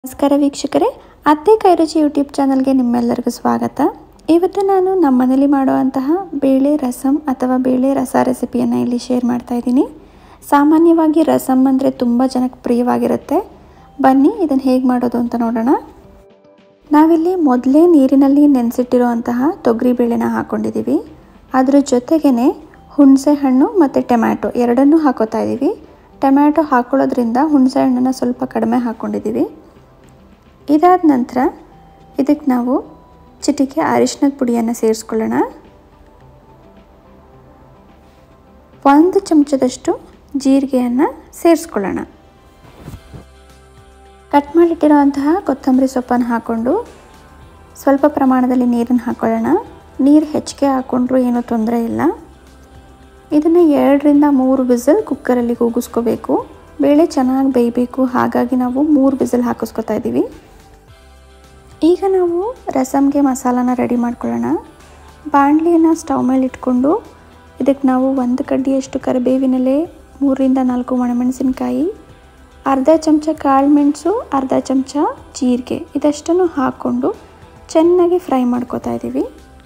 ನಮಸ್ಕಾರ ವೀಕ್ಷಕರೇ ಅತ್ತೆ ಕೈರುಚಿ ಯೂಟ್ಯೂಬ್ ಚಾನಲ್ಗೆ ನಿಮ್ಮೆಲ್ಲರಿಗೂ ಸ್ವಾಗತ ಇವತ್ತು ನಾನು ನಮ್ಮ ಮನೇಲಿ ಮಾಡುವಂತಹ ಬೇಳೆ ರಸಮ್ ಅಥವಾ ಬೇಳೆ ರಸ ರೆಸಿಪಿಯನ್ನು ಇಲ್ಲಿ ಶೇರ್ ಮಾಡ್ತಾ ಇದ್ದೀನಿ ಸಾಮಾನ್ಯವಾಗಿ ರಸಮ್ ಅಂದರೆ ತುಂಬ ಜನಕ್ಕೆ ಪ್ರಿಯವಾಗಿರುತ್ತೆ ಬನ್ನಿ ಇದನ್ನು ಹೇಗೆ ಮಾಡೋದು ಅಂತ ನೋಡೋಣ ನಾವಿಲ್ಲಿ ಮೊದಲೇ ನೀರಿನಲ್ಲಿ ನೆನೆಸಿಟ್ಟಿರುವಂತಹ ತೊಗರಿ ಬೇಳೆನ ಹಾಕ್ಕೊಂಡಿದ್ದೀವಿ ಅದ್ರ ಜೊತೆಗೇ ಹುಣಸೆ ಹಣ್ಣು ಮತ್ತು ಟೊಮ್ಯಾಟೊ ಎರಡನ್ನೂ ಹಾಕೋತಾ ಇದ್ದೀವಿ ಟೊಮ್ಯಾಟೊ ಹಾಕೊಳ್ಳೋದ್ರಿಂದ ಹುಣಸೆ ಹಣ್ಣನ್ನು ಸ್ವಲ್ಪ ಕಡಿಮೆ ಹಾಕ್ಕೊಂಡಿದ್ದೀವಿ ಇದಾದ ನಂತರ ಇದಕ್ಕೆ ನಾವು ಚಿಟಿಕೆ ಅರಿಶಿನದ ಪುಡಿಯನ್ನು ಸೇರಿಸ್ಕೊಳ್ಳೋಣ ಒಂದು ಚಮಚದಷ್ಟು ಜೀರಿಗೆಯನ್ನು ಸೇರಿಸ್ಕೊಳ್ಳೋಣ ಕಟ್ ಮಾಡಿಟ್ಟಿರುವಂತಹ ಕೊತ್ತಂಬರಿ ಸೊಪ್ಪನ್ನು ಹಾಕ್ಕೊಂಡು ಸ್ವಲ್ಪ ಪ್ರಮಾಣದಲ್ಲಿ ನೀರನ್ನು ಹಾಕ್ಕೊಳ್ಳೋಣ ನೀರು ಹೆಚ್ಚಿಗೆ ಹಾಕ್ಕೊಂಡ್ರೂ ಏನೂ ತೊಂದರೆ ಇಲ್ಲ ಇದನ್ನು ಎರಡರಿಂದ ಮೂರು ವಿಸಲ್ ಕುಕ್ಕರಲ್ಲಿ ಕೂಗಿಸ್ಕೋಬೇಕು ಬೇಳೆ ಚೆನ್ನಾಗಿ ಬೇಯಬೇಕು ಹಾಗಾಗಿ ನಾವು ಮೂರು ವಿಸಲ್ ಹಾಕಿಸ್ಕೊತಾ ಇದ್ದೀವಿ ಈಗ ನಾವು ರಸಮ್ಗೆ ಮಸಾಲಾನ ರೆಡಿ ಮಾಡ್ಕೊಳ್ಳೋಣ ಬಾಣಲಿಯನ್ನು ಸ್ಟವ್ ಮೇಲೆ ಇಟ್ಕೊಂಡು ಇದಕ್ಕೆ ನಾವು ಒಂದು ಕಡ್ಡಿಯಷ್ಟು ಕರಿಬೇವಿನೆಲೆ ಮೂರರಿಂದ ನಾಲ್ಕು ಒಣಮೆಣಸಿನ್ಕಾಯಿ ಅರ್ಧ ಚಮಚ ಕಾಳುಮೆಣಸು ಅರ್ಧ ಚಮಚ ಜೀರಿಗೆ ಇದಷ್ಟನ್ನು ಹಾಕ್ಕೊಂಡು ಚೆನ್ನಾಗಿ ಫ್ರೈ ಮಾಡ್ಕೋತಾ ಇದ್ದೀವಿ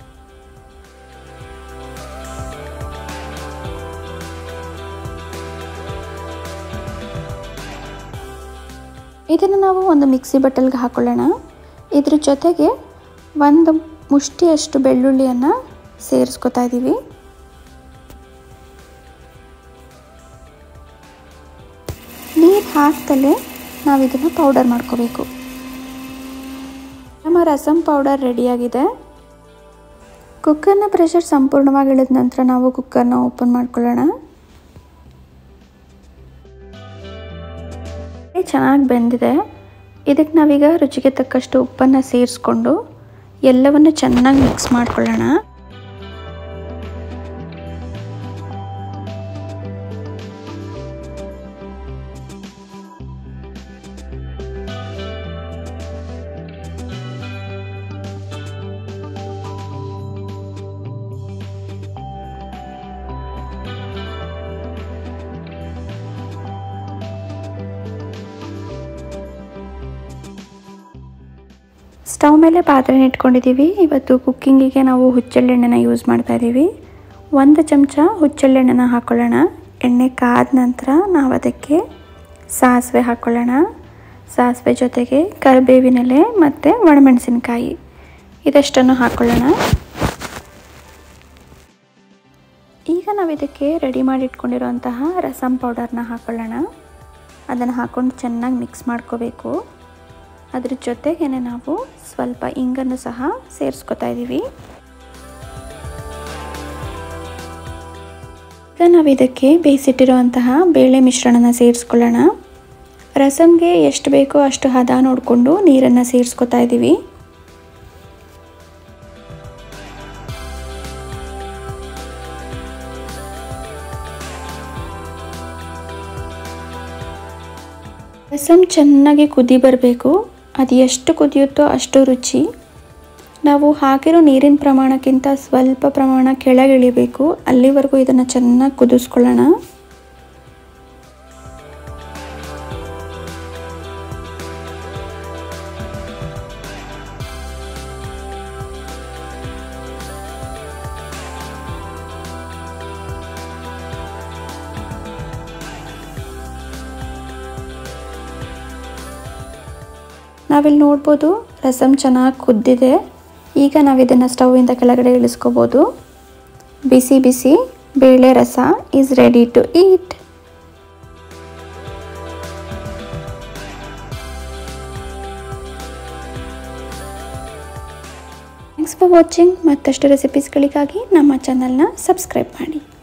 ಇದನ್ನು ನಾವು ಒಂದು ಮಿಕ್ಸಿ ಬಟ್ಟಲ್ಗೆ ಹಾಕೊಳ್ಳೋಣ ಇದ್ರ ಜೊತೆಗೆ ಒಂದು ಮುಷ್ಟಿಯಷ್ಟು ಬೆಳ್ಳುಳ್ಳಿಯನ್ನು ಸೇರಿಸ್ಕೊತಾ ಇದ್ದೀವಿ ನೀರು ಹಾಕ್ತಲೇ ನಾವು ಇದನ್ನು ಪೌಡರ್ ಮಾಡ್ಕೋಬೇಕು ನಮ್ಮ ರಸಮ್ ಪೌಡರ್ ರೆಡಿಯಾಗಿದೆ ಕುಕ್ಕರ್ನ ಪ್ರೆಷರ್ ಸಂಪೂರ್ಣವಾಗಿ ಇಳಿದ ನಂತರ ನಾವು ಕುಕ್ಕರ್ನ ಓಪನ್ ಮಾಡ್ಕೊಳ್ಳೋಣ ಚೆನ್ನಾಗಿ ಬೆಂದಿದೆ ಇದಕ್ಕೆ ನಾವೀಗ ರುಚಿಗೆ ತಕ್ಕಷ್ಟು ಉಪ್ಪನ್ನು ಸೇರಿಸ್ಕೊಂಡು ಎಲ್ಲವನ್ನು ಚೆನ್ನಾಗಿ ಮಿಕ್ಸ್ ಮಾಡ್ಕೊಳ್ಳೋಣ ಸ್ಟವ್ ಮೇಲೆ ಪಾತ್ರೆನ ಇಟ್ಕೊಂಡಿದ್ದೀವಿ ಇವತ್ತು ಕುಕ್ಕಿಂಗಿಗೆ ನಾವು ಹುಚ್ಚೆಳ್ಳೆಣ್ಣೆನ ಯೂಸ್ ಮಾಡ್ತಾ ಇದ್ದೀವಿ ಒಂದು ಚಮಚ ಹುಚ್ಚೆಳ್ಳೆಣ್ಣೆನ ಹಾಕ್ಕೊಳ್ಳೋಣ ಎಣ್ಣೆ ಕಾದ ನಂತರ ನಾವು ಅದಕ್ಕೆ ಸಾಸಿವೆ ಹಾಕ್ಕೊಳ್ಳೋಣ ಸಾಸಿವೆ ಜೊತೆಗೆ ಕರಿಬೇವಿನೆಲೆ ಮತ್ತು ಒಣಮೆಣಸಿನ್ಕಾಯಿ ಇದಷ್ಟನ್ನು ಹಾಕ್ಕೊಳ್ಳೋಣ ಈಗ ನಾವು ಇದಕ್ಕೆ ರೆಡಿ ಮಾಡಿ ಇಟ್ಕೊಂಡಿರೋಂತಹ ರಸಮ್ ಪೌಡರ್ನ ಹಾಕ್ಕೊಳ್ಳೋಣ ಅದನ್ನು ಹಾಕ್ಕೊಂಡು ಚೆನ್ನಾಗಿ ಮಿಕ್ಸ್ ಮಾಡ್ಕೋಬೇಕು ಅದ್ರ ಜೊತೆಗೇ ನಾವು ಸ್ವಲ್ಪ ಇಂಗನ್ನು ಸಹ ಸೇರಿಸ್ಕೊತಾ ಇದ್ದೀವಿ ಈಗ ನಾವು ಇದಕ್ಕೆ ಬೇಯಿಸಿಟ್ಟಿರುವಂತಹ ಬೇಳೆ ಮಿಶ್ರಣನ ಸೇರಿಸ್ಕೊಳ್ಳೋಣ ರಸಮ್ಗೆ ಎಷ್ಟು ಬೇಕೋ ಅಷ್ಟು ಹದ ನೋಡಿಕೊಂಡು ನೀರನ್ನು ಸೇರಿಸ್ಕೊತಾ ಇದ್ದೀವಿ ರಸಮ್ ಚೆನ್ನಾಗಿ ಕುದಿ ಬರಬೇಕು ಅದು ಎಷ್ಟು ಕುದಿಯುತ್ತೋ ಅಷ್ಟು ರುಚಿ ನಾವು ಹಾಕಿರೋ ನೀರಿನ ಪ್ರಮಾಣಕ್ಕಿಂತ ಸ್ವಲ್ಪ ಪ್ರಮಾಣ ಕೆಳಗಿಳಿಬೇಕು ಅಲ್ಲಿವರೆಗೂ ಇದನ್ನು ಚೆನ್ನಾಗಿ ಕುದಿಸ್ಕೊಳ್ಳೋಣ ನಾವಿಲ್ಲಿ ನೋಡ್ಬೋದು ರಸಮ್ ಚೆನ್ನಾಗಿ ಕುದ್ದಿದೆ ಈಗ ನಾವು ಇದನ್ನು ಸ್ಟವ್ವಿಂದ ಕೆಳಗಡೆ ಇಳಿಸ್ಕೋಬೋದು ಬಿಸಿ ಬಿಸಿ ಬೇಳೆ ರಸ is ready to eat thanks for watching ಮತ್ತಷ್ಟು ರೆಸಿಪೀಸ್ಗಳಿಗಾಗಿ ನಮ್ಮ ಚಾನಲ್ನ ಸಬ್ಸ್ಕ್ರೈಬ್ ಮಾಡಿ